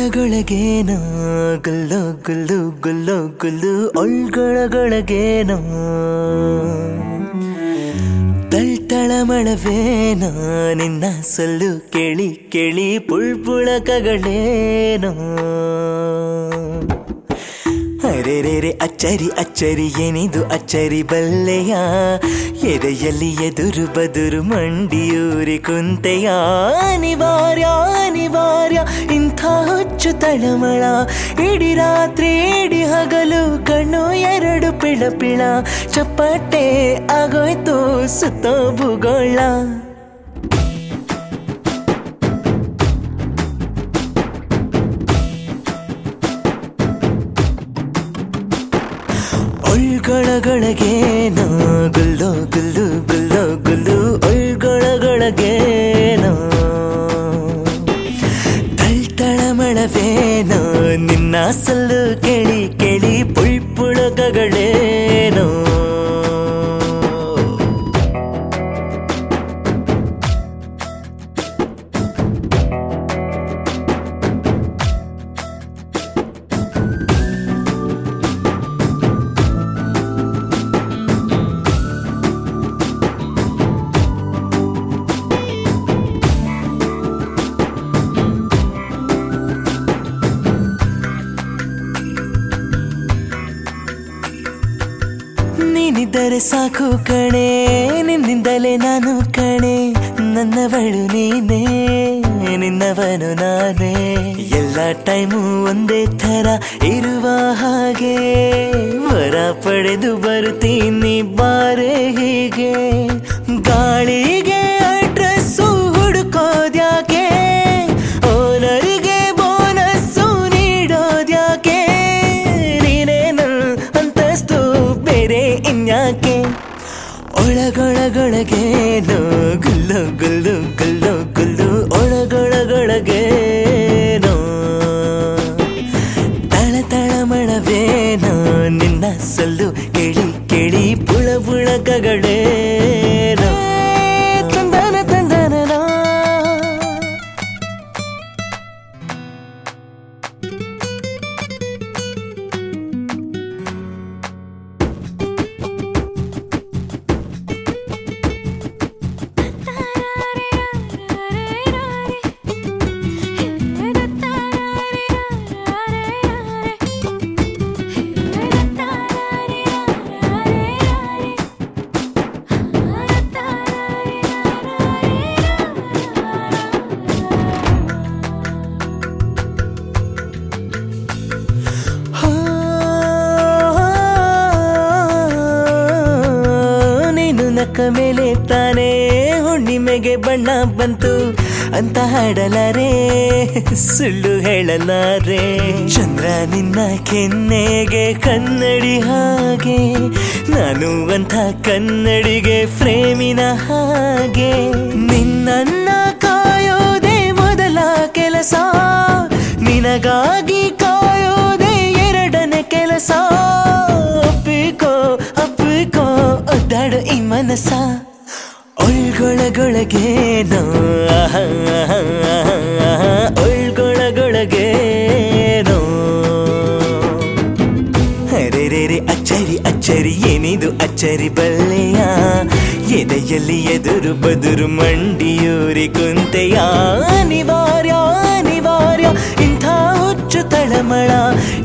ಒಳಗೊಳಗೇನೋ ಗುಲ್ಲು ಗುಲ್ಲು ಗುಲ್ಲು ಗುಲ್ಲು ಒಳ್ಗೊಳಗೊಳಗೇನೋ ತಳ್ತಳಮಳವೇನೋ ನಿನ್ನ ಸಲ್ಲು ಕೇಳಿ ಕೇಳಿ ಪುಳ್ಪುಳಕಗಳೇನೋ ಅರೆರೆರೆ ಅಚ್ಚರಿ ಅಚ್ಚರಿ ಏನಿದು ಅಚ್ಚರಿ ಬಲ್ಲೆಯ ಎದೆಯಲ್ಲಿ ಎದುರು ಬದುರು ಮಂಡಿಯೂರಿ ಕುಂತೆಯ ಅನಿವಾರ್ಯ ಅನಿವಾರ್ಯ ಇಂಥ ಹುಚ್ಚು ತಳಮಳ ಇಡೀ ರಾತ್ರಿ ಇಡೀ ಹಗಲು ಕಣ್ಣು ಎರಡು ಪಿಳ ಪಿಳ ಚಪ್ಪಟ್ಟೆ ಆಗೋಯ್ತು ಸುತ್ತೋ ಭೂಗೋಳ ಒಳ್ಗೊಳಗೊಳಗೇನೋ ಗುಲ್ಲು ಗುಲ್ಲು ಗುಲ್ಲು ಗುಲ್ಲು ಒಳ್ಗೊಳಗೊಳಗೇನೋ ತಳ್ತಳಮಳವೇನೋ ನಿನ್ನ ಸಲ್ಲು ಕೇಳಿ ಕೇಳಿ ಪುಳ್ಪುಳಕಗಳೇನೋ ನೀನಿದ್ದರೆ ಸಾಕು ಕಣೆ ನಿನ್ನಿಂದಲೇ ನಾನು ಕಣೆ ನನ್ನವಳು ನೀನೇ ನಿನ್ನವನು ನಾನೇ ಎಲ್ಲ ಟೈಮು ಒಂದೇ ಥರ ಇರುವ ಹಾಗೆ ವರ ಪಡೆದು ಬರುತ್ತೀನಿ ಬಾರೆ ಹೀಗೆ ಗಾಳಿಗೆ ಅಡ್ರೆಸ್ಸು ಹುಡುಕೋದ್ಯಾಕೆ ಓನರಿಗೆ ಬೋನಸ್ಸು ನೀಡೋದ್ಯಾಕೆ ನೀನೇನು ಅಂತಸ್ತು ಬೇರೆ ಇನ್ಯಾಕೆ ಒಳಗೊಳಗೊಳಗೇನು ಗುಲ್ಲು ಗುಲ್ಲು ಗುಲ್ಲು ಗುಲ್ಲು ಒಳಗೊಳಗೊಳಗೇನು ತಳ ತಳಮಳವೇನು ನಿನ್ನ ಸಲ್ಲು ಕೇಳಿ ಕೇಳಿ ಪುಳ ಪುಳಕಗಳೇನು ತಂದನ ತಂದನ ನೀನು ನಕ್ಕ ಮೇಲೆ ತಾನೇ ಹುಣ್ಣಿಮೆಗೆ ಬಣ್ಣ ಬಂತು ಅಂತ ಹಾಡಲಾರೆ ಸುಳ್ಳು ಹೇಳಲಾರೆ ಚಂದ್ರ ನಿನ್ನ ಕೆನ್ನೆಗೆ ಕನ್ನಡಿ ಹಾಗೆ ನಾನು ಅಂತ ಕನ್ನಡಿಗೆ ಫ್ರೇಮಿನ ಹಾಗೆ ನಿನ್ನನ್ನ ಕಾಯೋದೇ ಮೊದಲ ಕೆಲಸ ನಿನಗಾಗಿ ಕಾಯೋದೇ ಎರಡನೇ ಕೆಲಸ ಒಪ್ಪಿಕೋ ಒಪ್ಪಿಕೋ ಒದ್ದಾಡು ಈ ಮನಸ ಒಳ್ಗೊಳಗೊಳಗೇನೋ ಆಹಾ, ಆಹಾ, ಆಹಾ, ಒಳ್ಗೊಳಗೊಳಗೇನೋ ಅರೆರೆರೆ ಅಚ್ಚರಿ ಅಚ್ಚರಿ ಏನಿದು ಅಚ್ಚರಿ ಬಲ್ಲೆಯ ಎದೆಯಲ್ಲಿ ಎದುರು ಬದುರು ಮಂಡಿಯೂರಿ ಕುಂತೆಯ ಅನಿವಾರ್ಯ ಅನಿವಾರ್ಯ ಇಂಥ ಹುಚ್ಚು ತಳಮಳ